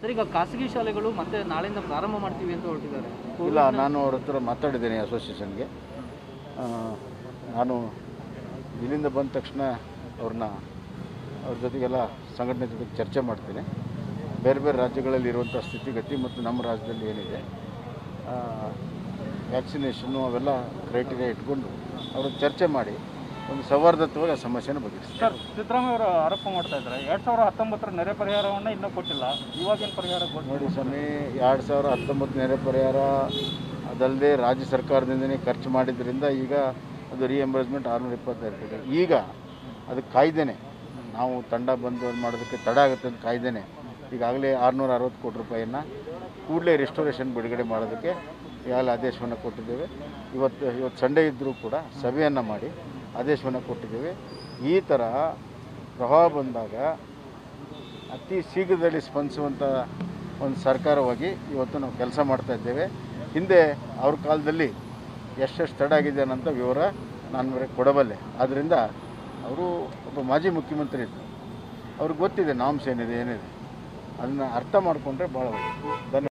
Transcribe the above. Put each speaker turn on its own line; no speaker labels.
sir ಈಗ ಖಾಸಗಿ ಶಾಲೆಗಳು ಮತ್ತೆ ನಾಳೆಯಿಂದ ಪ್ರಾರಂಭ ಮಾಡ್ತೀವಿ ಅಂತ ಹೊರಟಿದ್ದಾರೆ
ಇಲ್ಲ ನಾನು ಅವ್ರ ಹತ್ರ ಮಾತಾಡಿದ್ದೇನೆ ಅಸೋಸಿಯೇಷನ್ಗೆ ಆ, ನಾನು ಇಲ್ಲಿಂದ ಬಂದ ತಕ್ಷಣ ಅವ್ರನ್ನ ಅವ್ರ ಜೊತೆಗೆಲ್ಲ ಸಂಘಟನೆ ಜೊತೆಗೆ ಚರ್ಚೆ ಮಾಡ್ತೀನಿ ಬೇರೆ ಬೇರೆ ರಾಜ್ಯಗಳಲ್ಲಿ ಇರುವಂಥ ಸ್ಥಿತಿಗತಿ ಮತ್ತು ನಮ್ಮ ರಾಜ್ಯದಲ್ಲಿ ಏನಿದೆ ವ್ಯಾಕ್ಸಿನೇಷನ್ನು ಅವೆಲ್ಲ ಕ್ರೈಟೀರಿಯಾ ಇಟ್ಕೊಂಡು ಅವರು ಚರ್ಚೆ ಮಾಡಿ ಒಂದು ಸೌಹಾರ್ದತ್ವವಾಗಿ ಆ ಸಮಸ್ಯೆನ ಬಗೆಹರಿಸ್ತಾರೆ
ಸರ್ ಸಿದ್ದರಾಮಯ್ಯ ಅವರು ಆರೋಪ ಮಾಡ್ತಾ ಇದ್ದಾರೆ ಎರಡ್ ಸಾವಿರದ ಹತ್ತೊಂಬತ್ತರ ನೆರೆ ಪರಿಹಾರವನ್ನ ಇನ್ನೂ ಕೊಟ್ಟಿಲ್ಲ ಇವಾಗಿನ ಪರಿಹಾರ ಕೊಟ್ಟು
ನೋಡಿ ಸ್ವಾಮಿ ಎರಡು ಸಾವಿರ ಹತ್ತೊಂಬತ್ತು ನೆರೆ ಪರಿಹಾರ ಅದಲ್ಲದೆ ರಾಜ್ಯ ಸರ್ಕಾರದಿಂದನೇ ಖರ್ಚು ಮಾಡಿದ್ರಿಂದ ಈಗ ಅದು ರಿಎಂಬರ್ಸ್ಮೆಂಟ್ ಆರುನೂರ ಇಪ್ಪತ್ತೈದು ಇದೆ ಈಗ ಅದಕ್ಕೆ ಕಾಯ್ದೇನೆ ನಾವು ತಂಡ ಬಂದು ಅದು ಮಾಡೋದಕ್ಕೆ ತಡ ಆಗುತ್ತೆ ಅಂತ ಕಾಯ್ದೇನೆ ಈಗಾಗಲೇ ಆರುನೂರ ಅರವತ್ತು ಕೋಟಿ ರೂಪಾಯಿಯನ್ನು ಕೂಡಲೇ ರೆಸ್ಟೋರೇಷನ್ ಬಿಡುಗಡೆ ಮಾಡೋದಕ್ಕೆ ಈಗಾಗಲೇ ಆದೇಶವನ್ನು ಕೊಟ್ಟಿದ್ದೇವೆ ಇವತ್ತು ಇವತ್ತು ಸಂಡೇ ಇದ್ದರೂ ಕೂಡ ಸಭೆಯನ್ನು ಮಾಡಿ ಆದೇಶವನ್ನು ಕೊಟ್ಟಿದ್ದೇವೆ ಈ ಥರ ಪ್ರವಾಹ ಬಂದಾಗ ಅತಿ ಶೀಘ್ರದಲ್ಲಿ ಸ್ಪಂದಿಸುವಂಥ ಒಂದು ಸರ್ಕಾರವಾಗಿ ಇವತ್ತು ನಾವು ಕೆಲಸ ಮಾಡ್ತಾ ಇದ್ದೇವೆ ಹಿಂದೆ ಅವ್ರ ಕಾಲದಲ್ಲಿ ಎಷ್ಟೆಷ್ಟು ತಡ ಆಗಿದೆ ಅನ್ನೋಂಥ ವಿವರ ನಾನು ಬರೀ ಕೊಡಬಲ್ಲೆ ಆದ್ದರಿಂದ ಅವರು ಒಬ್ಬ ಮಾಜಿ ಮುಖ್ಯಮಂತ್ರಿ ಇದ್ದರು ಅವ್ರಿಗೆ ಗೊತ್ತಿದೆ ನಾಮ್ಸ್ ಏನಿದೆ ಏನಿದೆ ಅದನ್ನು ಅರ್ಥ ಮಾಡಿಕೊಂಡ್ರೆ ಭಾಳ ಒಳ್ಳೆಯದು ಧನ್ಯವಾದ